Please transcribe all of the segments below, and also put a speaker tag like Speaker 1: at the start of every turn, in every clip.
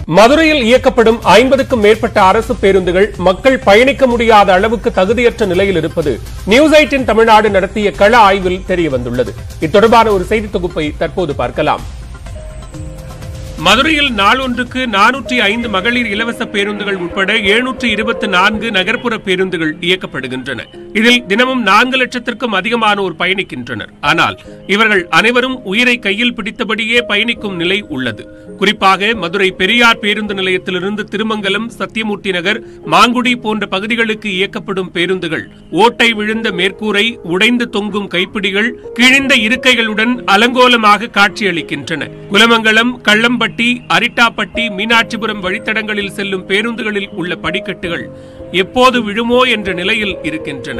Speaker 1: மதுரையில் இயக்கப்படும் ஐம்பதுக்கும் மேற்பட்ட அரசு பேருந்துகள் மக்கள் பயணிக்க முடியாத அளவுக்கு தகுதியற்ற நிலையில் இருப்பது நியூஸ் எயிட்டின் தமிழ்நாடு நடத்திய கள ஆய்வில் தெரியவந்துள்ளது இத்தொடர்பான ஒரு செய்தி தொகுப்பை தற்போது பார்க்கலாம் மதுரையில் நாளொன்றுக்கு நானூற்றி ஐந்து மகளிர் இலவச பேருந்துகள் உட்பட எழுநூற்று இருபத்தி நான்கு நகர்ப்புற பேருந்துகள் இயக்கப்படுகின்றன இதில் தினமும் நான்கு லட்சத்திற்கும் அதிகமானோர் பயணிக்கின்றனர் ஆனால் இவர்கள் அனைவரும் உயிரை கையில் பிடித்தபடியே பயணிக்கும் நிலை உள்ளது குறிப்பாக மதுரை பெரியார் பேருந்து நிலையத்திலிருந்து திருமங்கலம் சத்தியமூர்த்தி நகர் மாங்குடி போன்ற பகுதிகளுக்கு இயக்கப்படும் பேருந்துகள் ஓட்டை விழுந்த மேற்கூரை உடைந்து தொங்கும் கைப்பிடிகள் கிழிந்த இருக்கைகளுடன் அலங்கோலமாக காட்சியளிக்கின்றன குலமங்கலம் கள்ளம்பட்டி அரிட்டாப்பட்டி மீனாட்சிபுரம் வழித்தடங்களில் செல்லும் பேருந்துகளில் உள்ள படிக்கட்டுகள் எப்போது விழுமோ என்ற நிலையில் இருக்கின்றன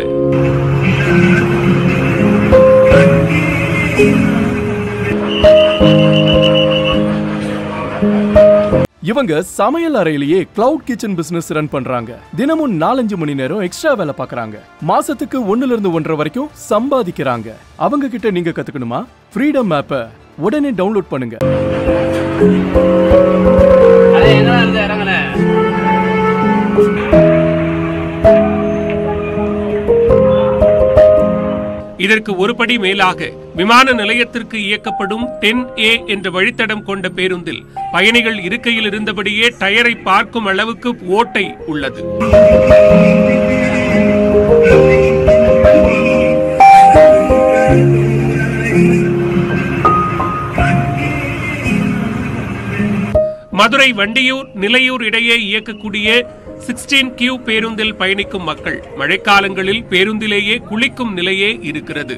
Speaker 2: இவங்க சமையல் அறையிலேயே கிளவுட் கிச்சன் பிசினஸ் ரன் பண்றாங்க தினமும் நாலஞ்சு மணி நேரம் எக்ஸ்ட்ரா வேலை பார்க்கறாங்க மாசத்துக்கு ஒண்ணுல இருந்து ஒன்றரை வரைக்கும் சம்பாதிக்கிறாங்க அவங்க கிட்ட நீங்க கத்துக்கணுமா ஃப்ரீடம் ஆப்பை உடனே டவுன்லோட் பண்ணுங்க
Speaker 3: அடே என்னடா இருந்து இறங்கல
Speaker 1: இதற்கு ஒருபடி மேலாக விமான நிலையத்திற்கு இயக்கப்படும் டென் ஏ என்ற வழித்தடம் கொண்ட பேருந்தில் பயணிகள் இருக்கையில் இருந்தபடியே டயரை பார்க்கும் அளவுக்கு ஓட்டை உள்ளது மதுரை வண்டியூர் நிலையூர் இடையே இயக்கக்கூடிய சிக்ஸ்டீன் கியூ பேருந்தில் பயணிக்கும் மக்கள் மழைக்காலங்களில் பேருந்திலேயே குளிக்கும் நிலையே இருக்கிறது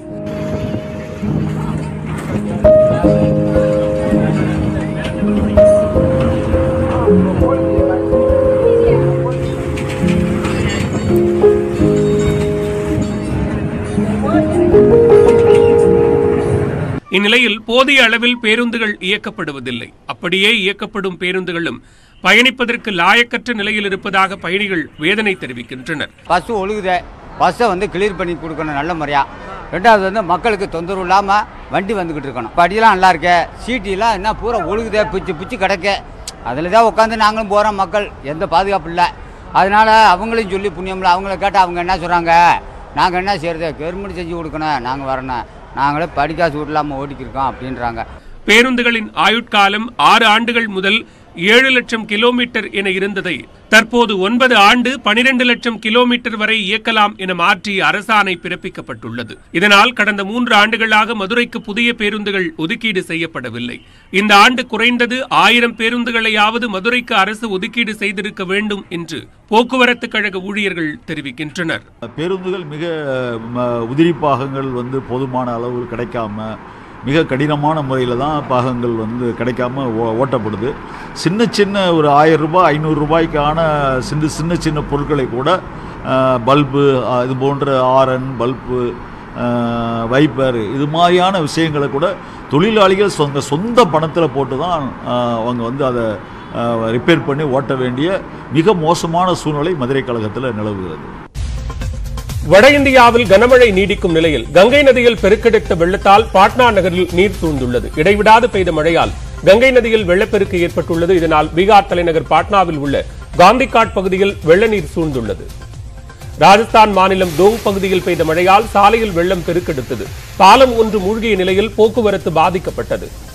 Speaker 1: இந்நிலையில் போதிய அளவில் பேருந்துகள் இயக்கப்படுவதில்லை அப்படியே இயக்கப்படும் பேருந்துகளும் பயணிப்பதற்கு லாயக்கற்ற நிலையில் இருப்பதாக பயணிகள் வேதனை தெரிவிக்கின்றனர்
Speaker 4: பஸ்ஸு ஒழுகுதே பஸ்ஸை வந்து கிளியர் பண்ணி கொடுக்கணும் நல்ல முறையாக ரெண்டாவது வந்து மக்களுக்கு தொந்தரவு இல்லாமல் வண்டி வந்துக்கிட்டு இருக்கணும் படியெல்லாம் நல்லா இருக்கே சீட்டிலாம் என்ன பூரா ஒழுகுதே பிச்சு பிச்சு கிடக்க அதில் தான் உட்காந்து நாங்களும் போகிறோம் மக்கள் எந்த பாதுகாப்பு இல்லை அதனால் அவங்களையும் சொல்லி புண்ணியமில்ல அவங்கள கேட்டால் அவங்க என்ன சொல்கிறாங்க நாங்கள் என்ன செய்கிறது கவர்மெண்ட் செஞ்சு கொடுக்கணும் நாங்கள் வரணும் நாங்களே படிக்காசு விடலாமல் ஓட்டிக்கிருக்கோம் அப்படின்றாங்க
Speaker 1: பேருந்துகளின் ஆயுட்காலம் ஆறு ஆண்டுகள் முதல் ஏழு லட்சம் கிலோமீட்டர் என இருந்ததை தற்போது ஒன்பது ஆண்டு பனிரெண்டு லட்சம் கிலோமீட்டர் வரை இயக்கலாம் என மாற்றி அரசாணை பிறப்பிக்கப்பட்டுள்ளது இதனால் கடந்த மூன்று ஆண்டுகளாக மதுரைக்கு புதிய பேருந்துகள் ஒதுக்கீடு செய்யப்படவில்லை இந்த ஆண்டு குறைந்தது ஆயிரம் பேருந்துகளையாவது மதுரைக்கு அரசு ஒதுக்கீடு செய்திருக்க வேண்டும் என்று போக்குவரத்து கழக ஊழியர்கள் தெரிவிக்கின்றனர்
Speaker 5: பேருந்துகள் மிக ம, உதிரி பாகங்கள் வந்து போதுமான அளவு கிடைக்காம மிக கடினமான முறையில் தான் பாகங்கள் வந்து கிடைக்காம ஓ ஓட்டப்படுது சின்ன சின்ன ஒரு ஆயிரம் ரூபாய் ஐநூறு ரூபாய்க்கான சின்ன சின்ன சின்ன பொருட்களை கூட அஹ், பல்பு அஹ், இது போன்ற ஆரன் பல்பு அஹ், வைப்பர் இது மாதிரியான விஷயங்களை கூட தொழிலாளிகள் சொந்த சொந்த பணத்தில் போட்டு தான் அஹ், அவங்க வந்து அதை ரிப்பேர் பண்ணி ஓட்ட வேண்டிய மிக மோசமான சூழ்நிலை மதுரை கழகத்தில் நிலவுகிறது
Speaker 1: வட இந்தியாவில் கனமழை நீடிக்கும் நிலையில் கங்கை நதியில் பெருக்கெடுத்த வெள்ளத்தால் பாட்னா நகரில் நீர் சூழ்ந்துள்ளது இடைவிடாது பெய்த மழையால் கங்கை நதியில் வெள்ளப்பெருக்கு ஏற்பட்டுள்ளது இதனால் பீகார் தலைநகர் பாட்னாவில் உள்ள காந்திகாட் பகுதியில் வெள்ள நீர் சூழ்ந்துள்ளது ராஜஸ்தான் மாநிலம் தோங் பகுதியில் பெய்த மழையால் சாலையில் வெள்ளம் பெருக்கெடுத்தது பாலம் ஒன்று மூழ்கிய நிலையில் போக்குவரத்து பாதிக்கப்பட்டது